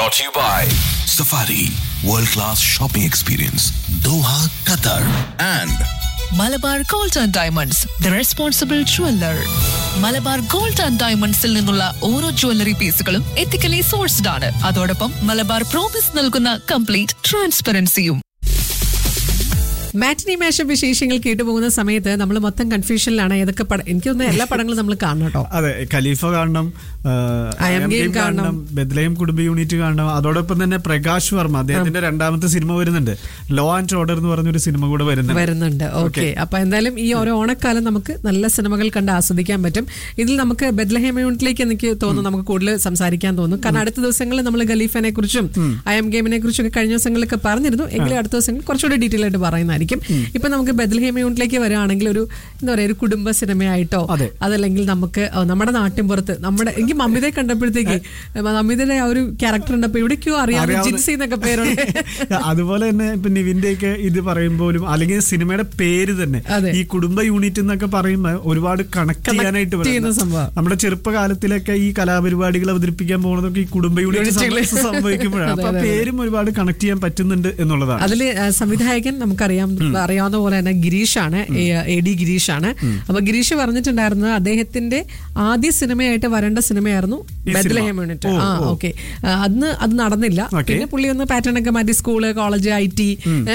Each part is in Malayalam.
brought to you by Safari World Class Shopping Experience Doha, Qatar and Malabar gold and diamonds the responsible jeweller Malabar gold and ഡയമണ്ട്സിൽ നിന്നുള്ള ഓരോ ജ്വല്ലറി പീസുകളും എത്തിക്കലി സോഴ്സ്ഡ് ആണ് അതോടൊപ്പം മലബാർ പ്രോമിസ് നൽകുന്ന കംപ്ലീറ്റ് ട്രാൻസ്പെറൻസിയും മാറ്റിനി മാഷ വിശേഷങ്ങൾ കേട്ടുപോകുന്ന സമയത്ത് നമ്മൾ മൊത്തം കൺഫ്യൂഷനിലാണ് ഏതൊക്കെ പടം എനിക്ക് തോന്നുന്നു എല്ലാ പടങ്ങളും നമ്മൾ കാണണം കേട്ടോ അതെ ഖലീഫ കാണണം ആ, I am I am Game Game കാണണം. ബദ്ലയം കുടുംബ യൂണിറ്റ് കാണണം അതോടൊപ്പം തന്നെ പ്രകാശ് വർമ്മ അദ്ദേഹത്തിന്റെ രണ്ടാമത്തെ സിനിമ വരുന്നുണ്ട് ലോ ആൻഡ് ഓർഡർ എന്ന് പറഞ്ഞൊരു സിനിമ കൂടെ വരുന്നുണ്ട് വരുന്നുണ്ട് ഓക്കെ അപ്പൊ എന്തായാലും ഈ ഓരോ ഓണക്കാലം നമുക്ക് നല്ല സിനിമകൾ കണ്ട് ആസ്വദിക്കാൻ പറ്റും ഇതിൽ നമുക്ക് ബെദ്ലഹേം യൂണിറ്റിലേക്ക് എനിക്ക് തോന്നുന്നു നമുക്ക് കൂടുതൽ സംസാരിക്കാൻ തോന്നും കാരണം അടുത്ത ദിവസങ്ങളിൽ നമ്മൾ ഖലീഫനെ കുറിച്ചും ഐ എം ഗെയിമിനെ കുറിച്ചും ഒക്കെ കഴിഞ്ഞ ദിവസങ്ങളിലൊക്കെ പറഞ്ഞിരുന്നു എങ്കിലും അടുത്ത ദിവസങ്ങളിൽ കുറച്ചുകൂടി ഡീറ്റെയിൽ ആയിട്ട് പറയുന്നതായിരിക്കും ഇപ്പൊ നമുക്ക് ബെദ്ലഹേം യൂണിറ്റിലേക്ക് വരികയാണെങ്കിൽ ഒരു എന്താ പറയാ ഒരു കുടുംബ സിനിമയായിട്ടോ അതെ. അതല്ലെങ്കിൽ നമുക്ക് ആ, നമ്മുടെ നാട്ടിൻപുറത്ത് നമ്മുടെ എനിക്ക് മമ്മിതയെ കണ്ടപ്പോഴത്തേക്ക് മമ്മിതയുടെ ആ ഒരു ക്യാരക്ടർ ഉണ്ടപ്പോ എവിടേക്കോ അറിയാം അറിയാവുന്ന- ജിൻസി എന്നൊക്കെ പേരുണ്ട് അതുപോലെ തന്നെ ഇപ്പൊ നിവിന്റെ ഒക്കെ ഇത് പറയുമ്പോഴും അല്ലെങ്കിൽ സിനിമയുടെ പേര് തന്നെ അതെ. ഈ കുടുംബ യൂണിറ്റ് എന്നൊക്കെ പറയുമ്പോൾ ഒരുപാട് കണക്ട് ചെയ്യാനായിട്ട് ചെയ്യുന്ന വരുന്ന സംഭവം. നമ്മുടെ ചെറുപ്പകാലത്തിലൊക്കെ ഈ കലാപരിപാടികൾ അവതരിപ്പിക്കാൻ പോകുന്നതൊക്കെ ഈ കുടുംബ യൂണിറ്റ് യൂണിറ്റുകള്. സംഭ- സംഭവിക്കുമ്പോഴാണ് അതെ, അപ്പൊ ആ അതെ, അതെ. പേരും ഒരുപാട് കണക്ട് ചെയ്യാൻ പറ്റുന്നുണ്ട് എന്നുള്ളതാണ് അതില് ആ, സംവിധായകൻ നമുക്കറിയാം അറിയാവുന്ന പോലെ തന്നെ ഗിരീഷാണ് എ- എ ഡി ഗിരീഷാണ് അപ്പൊ ഗിരീഷ് പറഞ്ഞിട്ടുണ്ടായിരുന്നത് അദ്ദേഹത്തിന്റെ ആദ്യ സിനിമയായിട്ട് വരേണ്ട സിനിമയായിരുന്നു ഈ ബെദ്ലഹേം സിനിമ. യൂണിറ്റ് ഓ, ആ ഓ. ഓക്കെ അന്ന് അത് നടന്നില്ല Okay. പിന്നെ പുള്ളി ഒന്ന് പാറ്റേൺ ഒക്കെ മാറ്റി സ്കൂള് കോളേജ് ഐ ടി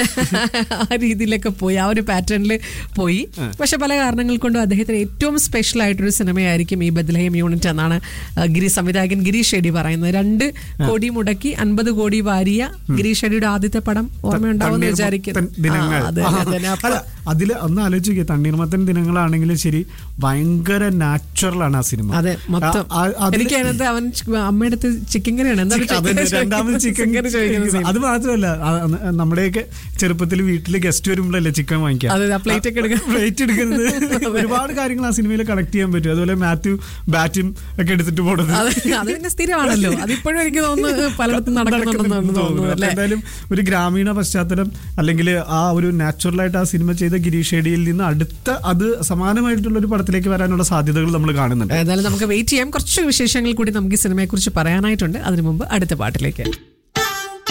ആ രീതിയിലൊക്കെ പോയി ആ ഒരു പാറ്റേണിൽ പോയി പക്ഷെ പല കാരണങ്ങൾ കൊണ്ടും അദ്ദേഹത്തിന് ഏറ്റവും സ്പെഷ്യൽ ആയിട്ടൊരു സിനിമയായിരിക്കും ഈ ബദ്ലഹേം യൂണിറ്റ് എന്നാണ് ആ, ഗിരി സംവിധായകൻ ഗിരീഷ് ഷെഡി പറയുന്നത് രണ്ട് കോടി മുടക്കി അൻപത് കോടി വാരിയ ഗിരീഷ് ഷെഡിയുടെ ആദ്യത്തെ പടം ഓർമ്മയുണ്ടാവുമെന്ന് തണ്ണീർമത്തൻ വിചാരിക്കുന്നു ദിനങ്ങൾ ആ, അതെ, അതെ, അതെ. അപ്പൊ അല്ല അതില് ഒന്ന് ആലോചിക്കുക തണ്ണീർമത്തൻ ദിനങ്ങളാണെങ്കിലും ശരി ഭയങ്കര നാച്ചുറൽ ആണ് ആ സിനിമ അതെ മൊത്തം ആ, ആ, അതില് എനിക്ക് അതിനകത്ത് അവൻ ചി- അമ്മയുടെ അടുത്ത് ചിക്കൻ കറിയാണ് എന്താണ് ചിക്കൻ- അതന്നെ, രണ്ടാമത് ചിക്കൻ ചോദിക്കുന്നത് scene. അത് മാത്രമല്ല ആ, അന്ന് നമ്മുടെയൊക്കെ ചെറുപ്പത്തിൽ വീട്ടിൽ ഗസ്റ്റ് വരുമ്പോഴല്ലേ ചിക്കൻ വാങ്ങിക്കാം അതെ, ആ plate ഒക്കെ എടുക്കാൻ. പ്ലേറ്റ് എടുക്കുന്നത് ഒരുപാട് കാര്യങ്ങൾ ആ സിനിമയിൽ കണക്ട് ചെയ്യാൻ പറ്റും അതുപോലെ മാത്യു ബാറ്റും ഒക്കെ എടുത്തിട്ട് പോണത് അത് അത് പിന്നെ സ്ഥിരമാണല്ലോ അതിപ്പോഴും എനിക്ക് തോന്നുന്നു പലയിടത്തും നടക്കുന്നുണ്ടെന്നാണ് തോന്നുന്നത് അപ്പൊ അല്ലേ എന്തായാലും ഒരു ഗ്രാമീണ പശ്ചാത്തലം അല്ലെങ്കിൽ ആ ഒരു നാച്ചുറൽ ആയിട്ട് ആ സിനിമ ചെയ്ത ഗിരീഷ് ഷെഡിയിൽ നിന്ന് അടുത്ത അത് സമാനമായിട്ടുള്ള ഒരു പടത്തിലേക്ക് വരാനുള്ള സാധ്യതകൾ നമ്മൾ കാണുന്നുണ്ട് ഏതായാലും നമുക്ക് വെയിറ്റ് ചെയ്യാം കുറച്ച് വിശേഷങ്ങൾ കൂടി നമുക്ക് ഈ സിനിമയെ കുറിച്ച് പറയാനായിട്ടുണ്ട് അതിനു മുമ്പ് അടുത്ത പാട്ടിലേക്ക്